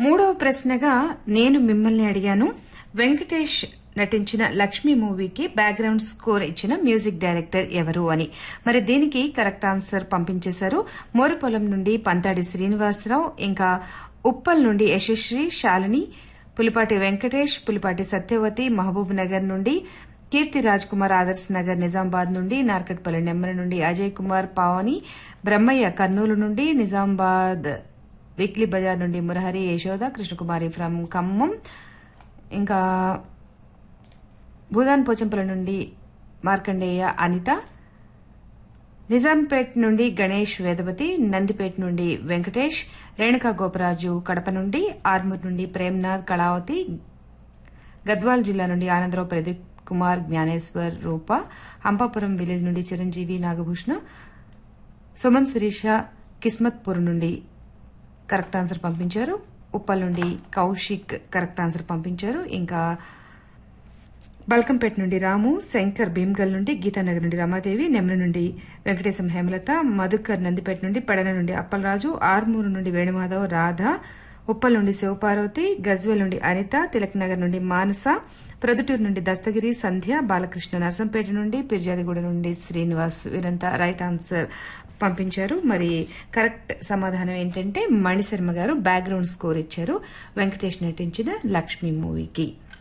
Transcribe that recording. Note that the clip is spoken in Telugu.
మూడవ ప్రశ్నగా నేను మిమ్మల్ని అడిగాను వెంకటేష్ నటించిన లక్ష్మి మూవీకి బ్యాక్గ్రౌండ్ స్కోర్ ఇచ్చిన మ్యూజిక్ డైరెక్టర్ ఎవరు అని మరి దీనికి కరెక్ట్ ఆన్సర్ పంపించేశారు మోరిపొలం నుండి పంతాడి శ్రీనివాసరావు ఇంకా ఉప్పల్ నుండి యశశ్రీ శాలిని పులిపాటి వెంకటేష్ పులిపాటి సత్యవతి మహబూబ్ నగర్ నుండి కీర్తి రాజ్ కుమార్ ఆదర్శ్ నగర్ నిజామాబాద్ నుండి నార్కట్పల్లి నెమ్మల నుండి అజయ్ కుమార్ పావని బ్రహ్మయ్య కర్నూలు నుండి నిజామాబాద్ వీక్లీ బజార్ నుండి మురహరి యశోద కృష్ణకుమారి ఫ్రమ్ ఖమ్మం ఇంకా భూదాన్ పోచంపల్లి నుండి మార్కండేయ అనిత నిజాంపేట్ నుండి గణేష్ వేదవతి నందిపేట్ నుండి వెంకటేష్ రేణుకా గోపరాజు కడప నుండి ఆర్మూర్ నుండి ప్రేమ్నాథ్ కళావతి గద్వాల్ జిల్లా నుండి ఆనందరావు ప్రదీప్ కుమార్ జ్ఞానేశ్వర్ రూప అంపాపురం విలేజ్ నుండి చిరంజీవి నాగభూషణ సుమన్ శిరీష కిస్మత్పూర్ నుండి కరెక్ట్ ఆన్సర్ పంపించారు ఉప్పల్ నుండి కౌశిక్ కరెక్ట్ ఆన్సర్ పంపించారు ఇంకా బల్కంపేట నుండి రాము శంకర్ భీమ్గల్ నుండి గీతానగర్ నుండి రమాదేవి నెమ్మ నుండి వెంకటేశం హేమలత మధుకర్ నందిపేట నుండి పడన నుండి అప్పలరాజు ఆర్మూరు నుండి వేణుమాధవ్ రాధ ఉప్పల్ నుండి శివపార్వతి గజ్వెల్ నుండి అనిత తిలక్ నగర్ నుండి మానస ప్రొద్దుటూరు నుండి దస్తగిరి సంధ్య బాలకృష్ణ నర్సంపేట నుండి పిర్జాదిగూడ నుండి శ్రీనివాస్ వీరంతా రైట్ ఆన్సర్ పంపించారు మరి కరెక్ట్ సమాధానం ఏంటంటే మణిశర్మ గారు బ్యాక్గ్రౌండ్ స్కోర్ ఇచ్చారు వెంకటేష్ నటించిన లక్ష్మి మూవీకి